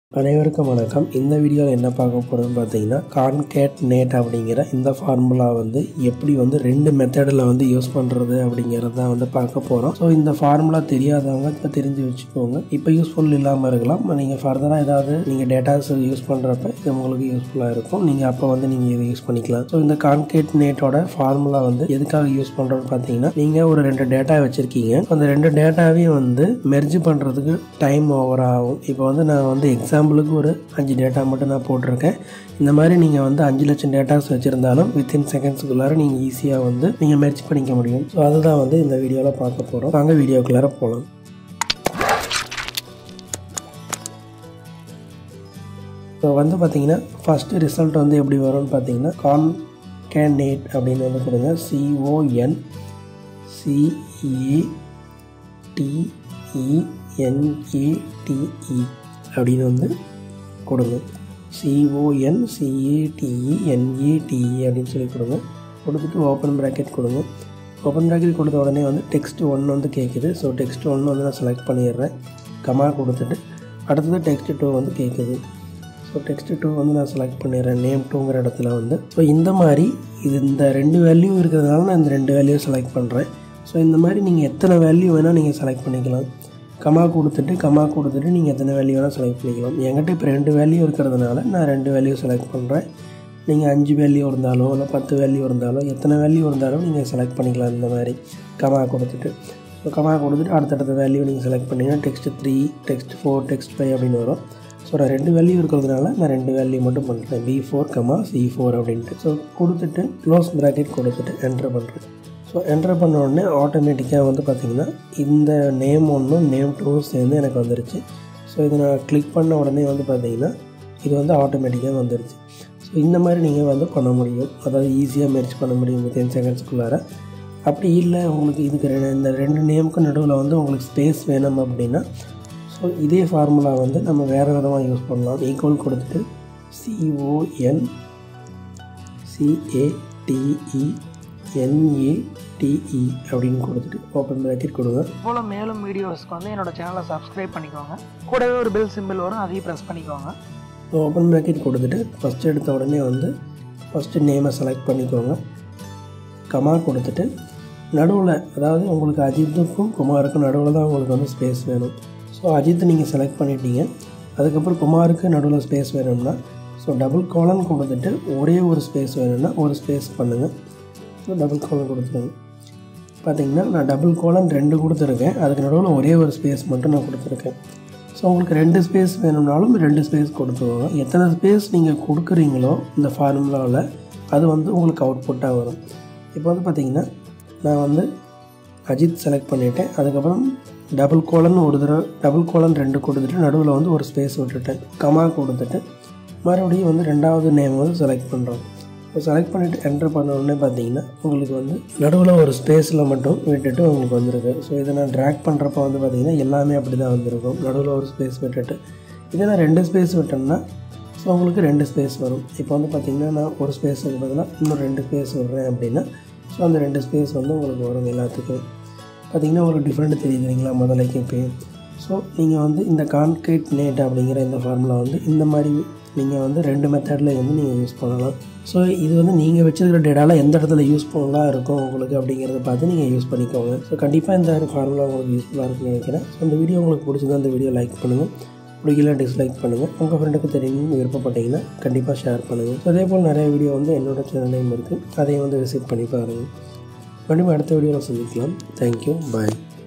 அனைவருக்கும் வணக்கம் இந்த வீடியோவில் என்ன பார்க்க போகிறோம்னு பார்த்தீங்கன்னா கான்கேட் நேட் அப்படிங்கிற இந்த ஃபார்முலா வந்து எப்படி வந்து ரெண்டு மெத்தடில் வந்து யூஸ் பண்ணுறது அப்படிங்கிறத தான் வந்து பார்க்க போகிறோம் ஸோ இந்த ஃபார்முலா தெரியாதவங்க இப்போ தெரிஞ்சு வச்சுக்கோங்க இப்போ யூஸ்ஃபுல் இல்லாமல் இருக்கலாம் நீங்கள் ஃபர்தராக ஏதாவது நீங்கள் டேட்டாஸ் யூஸ் பண்ணுறப்ப இது உங்களுக்கு யூஸ்ஃபுல்லாக இருக்கும் நீங்கள் அப்போ வந்து நீங்கள் இதை யூஸ் பண்ணிக்கலாம் ஸோ இந்த கான்கேட் நேட்டோட ஃபார்முலா வந்து எதுக்காக யூஸ் பண்ணுறோன்னு பார்த்தீங்கன்னா நீங்கள் ஒரு ரெண்டு டேட்டா வச்சுருக்கீங்க அந்த ரெண்டு டேட்டாவையும் வந்து மெர்ஜ் பண்ணுறதுக்கு டைம் ஓவர் ஆகும் இப்போ வந்து நான் வந்து எக்ஸாம்பிளுக்கு ஒரு அஞ்சு டேட்டா மட்டும் நான் போட்டிருக்கேன் இந்த மாதிரி நீங்கள் வந்து அஞ்சு லட்சம் டேட்டாஸ் வச்சுருந்தாலும் வித்தின் செகண்ட்ஸுக்குள்ளார நீங்கள் ஈஸியாக வந்து நீங்கள் மெர்ஜ் பண்ணிக்க முடியும் ஸோ அதுதான் வந்து இந்த வீடியோவில் பார்க்க போகிறோம் வாங்க வீடியோக்குள்ளார போகலாம் ஸோ வந்து பார்த்தீங்கன்னா ஃபஸ்ட்டு ரிசல்ட் வந்து எப்படி வரும்னு பார்த்தீங்கன்னா கான் கேண்டேட் அப்படின்னு வந்து கொடுங்க சிஓஎன் சிஏ டிஇஎன்ஏடிஇ அப்படின்னு வந்து கொடுங்க சிஓஎன் சிஏடிஇ என்ஏடிஇ அப்படின்னு சொல்லி கொடுங்க கொடுத்துட்டு ஓப்பன் ப்ராக்கெட் கொடுங்க ஓப்பன் ப்ராக்கெட் கொடுத்த உடனே வந்து டெக்ஸ்ட் ஒன்று வந்து கேட்குது ஸோ டெக்ஸ்ட் ஒன்று வந்து நான் செலக்ட் பண்ணிடுறேன் கமா கொடுத்துட்டு அடுத்தது டெக்ஸ்ட் டூ வந்து கேட்குது ஸோ டெக்ஸ்ட் டூ வந்து நான் செலக்ட் பண்ணிடுறேன் நேம் டூங்கிற இடத்துல வந்து ஸோ இந்த மாதிரி இது இந்த ரெண்டு வேல்யூ இருக்கிறதுனால நான் இந்த ரெண்டு வேல்யூ செலக்ட் பண்ணுறேன் ஸோ இந்த மாதிரி நீங்கள் எத்தனை வேல்யூ வேணால் நீங்கள் செலக்ட் பண்ணிக்கலாம் கமா கொடுத்துட்டு கமா கொடுத்துட்டு நீங்கள் எத்தனை வேல்யூ வேணால் செலக்ட் பண்ணிக்கலாம் என்கிட்ட இப்போ ரெண்டு வேல்யூ இருக்கிறதுனால நான் ரெண்டு வேல்யூ செலக்ட் பண்ணுறேன் நீங்கள் அஞ்சு வேல்யூ இருந்தாலோ இல்லை பத்து வேல்யூ இருந்தாலோ எத்தனை வேல்யூ இருந்தாலும் நீங்கள் செலக்ட் பண்ணிக்கலாம் இந்த மாதிரி கமா கொடுத்துட்டு ஸோ கமா கொடுத்துட்டு அடுத்தடுத்த வேல்யூ நீங்கள் செலக்ட் பண்ணிங்கன்னா text three text four text five அப்படின்னு வரும் ஸோ நான் ரெண்டு வேல்யூ இருக்கிறதுனால நான் ரெண்டு வேல்யூ மட்டும் பண்ணுறேன் B four comma C four அப்படின்ட்டு ஸோ கொடுத்துட்டு க்ளோஸ் ப்ராக்கெட் கொடுத்துட்டு என்ட்ரு பண்ணுறேன் ஸோ என்ட்ரு பண்ண உடனே ஆட்டோமேட்டிக்காக வந்து பார்த்திங்கன்னா இந்த நேம் ஒன்றும் நேம் டூவும் சேர்ந்து எனக்கு வந்துருச்சு ஸோ இதை நான் கிளிக் பண்ண உடனே வந்து பார்த்திங்கன்னா இது வந்து ஆட்டோமேட்டிக்காக வந்துருச்சு ஸோ இந்த மாதிரி நீங்கள் வந்து பண்ண முடியும் அதாவது ஈஸியாக மெர்ச் பண்ண முடியும் வித்தின் செகண்ட்ஸ்க்குள்ளார அப்படி இல்லை உங்களுக்கு இதுக்கு ரெ- இந்த ரெண்டு நேமுக்கு நடுவில் வந்து உங்களுக்கு ஸ்பேஸ் வேணும் அப்படின்னா ஸோ இதே ஃபார்முலா வந்து நம்ம வேறு விதமாக யூஸ் பண்ணலாம் ஈக்குவல் கொடுத்துட்டு சிஓஎன் சிஏடிஇ என்ஏடிஇ அப்படின்னு கொடுத்துட்டு ஓப்பன் ப்ராக்கெட் கொடுங்க போல் மேலும் வீடியோஸ்க்கு வந்து என்னோட சேனலை சப்ஸ்கிரைப் பண்ணிக்கோங்க கூடவே ஒரு பெல் சிம்பிள் வரும் அதையும் ப்ரெஸ் பண்ணிக்கோங்க ஓப்பன் ப்ராக்கெட் கொடுத்துட்டு ஃபஸ்ட் எடுத்த உடனே வந்து ஃபஸ்ட்டு நேமை செலக்ட் பண்ணிக்கோங்க கமா கொடுத்துட்டு நடுவில் அதாவது உங்களுக்கு அஜித்துக்கும் குமாருக்கும் நடுவில் தான் உங்களுக்கு வந்து ஸ்பேஸ் வேணும் ஸோ அஜித் நீங்கள் செலக்ட் பண்ணிட்டீங்க அதுக்கப்புறம் குமாருக்கு நடுவில் ஸ்பேஸ் வேணும்னா ஸோ டபுள் காலன் கொடுத்துட்டு ஒரே ஒரு ஸ்பேஸ் வேணும்னா ஒரு ஸ்பேஸ் பண்ணுங்கள் ஸோ டபுள் காலன் கொடுத்துருங்க பார்த்தீங்கன்னா நான் டபுள் கோலன் ரெண்டு கொடுத்துருக்கேன் அதுக்கு நடுவில் ஒரே ஒரு ஸ்பேஸ் மட்டும் நான் கொடுத்துருக்கேன் ஸோ உங்களுக்கு ரெண்டு ஸ்பேஸ் வேணும்னாலும் ரெண்டு ஸ்பேஸ் கொடுத்துக்கோங்க எத்தனை ஸ்பேஸ் நீங்கள் கொடுக்குறீங்களோ இந்த ஃபார்முலாவில் அது வந்து உங்களுக்கு அவுட்புட்டாக வரும் இப்போ வந்து பார்த்தீங்கன்னா நான் வந்து அஜித் செலக்ட் பண்ணிவிட்டேன் அதுக்கப்புறம் டபுள் கோலன் ஒரு தடவை டபுள் கோலன் ரெண்டு கொடுத்துட்டு நடுவில் வந்து ஒரு ஸ்பேஸ் விட்டுட்டேன் கமா கொடுத்துட்டு மறுபடியும் வந்து ரெண்டாவது நேம் வந்து செலக்ட் பண்ணுறோம் இப்போ செலக்ட் பண்ணிவிட்டு என்ட்ரு பண்ண உடனே பார்த்தீங்கன்னா உங்களுக்கு வந்து நடுவில் ஒரு ஸ்பேஸில் மட்டும் விட்டுட்டு உங்களுக்கு வந்திருக்கு ஸோ இதை நான் ட்ராக் பண்ணுறப்ப வந்து பார்த்தீங்கன்னா எல்லாமே அப்படி தான் வந்திருக்கும் நடுவில் ஒரு ஸ்பேஸ் விட்டுட்டு இதே நான் ரெண்டு ஸ்பேஸ் விட்டேன்னா ஸோ உங்களுக்கு ரெண்டு ஸ்பேஸ் வரும் இப்போ வந்து பார்த்தீங்கன்னா நான் ஒரு ஸ்பேஸுக்கு பதிலாக இன்னும் ரெண்டு ஸ்பேஸ் விடுறேன் அப்படின்னா ஸோ அந்த ரெண்டு ஸ்பேஸ் வந்து உங்களுக்கு வரும் எல்லாத்துக்கும் பார்த்தீங்கன்னா உங்களுக்கு டிஃப்ரெண்ட் தெரியுது இல்லைங்களா முதலைக்கு இப்போயும் ஸோ நீங்கள் வந்து இந்த கான்கிரீட் நேட் அப்படிங்கிற இந்த ஃபார்முலா வந்து இந்த மாதிரி நீங்கள் வந்து ரெண்டு மெத்தடில் வந்து நீங்கள் யூஸ் பண்ணலாம் ஸோ இது வந்து நீங்கள் வச்சிருக்கிற டேட்டாவில் எந்த இடத்துல யூஸ்ஃபுல்லாக இருக்கும் உங்களுக்கு அப்படிங்கிறத பார்த்து நீங்கள் யூஸ் பண்ணிக்கோங்க ஸோ கண்டிப்பாக இந்த ஃபார்முலா உங்களுக்கு யூஸ்ஃபுல்லாக இருக்குன்னு நினைக்கிறேன் ஸோ இந்த வீடியோ உங்களுக்கு பிடிச்சதா இந்த வீடியோ லைக் பண்ணுங்கள் பிடிக்கல டிஸ்லைக் பண்ணுங்கள் உங்கள் ஃப்ரெண்டுக்கு தெரியும் விருப்பப்பட்டீங்கன்னா கண்டிப்பாக ஷேர் பண்ணுங்கள் ஸோ அதே போல் நிறைய வீடியோ வந்து என்னோட சேனல்லையும் இருக்குது அதையும் வந்து விசிட் பண்ணி பாருங்கள் கண்டிப்பாக அடுத்த வீடியோவில் சந்திக்கலாம் தேங்க்யூ பாய்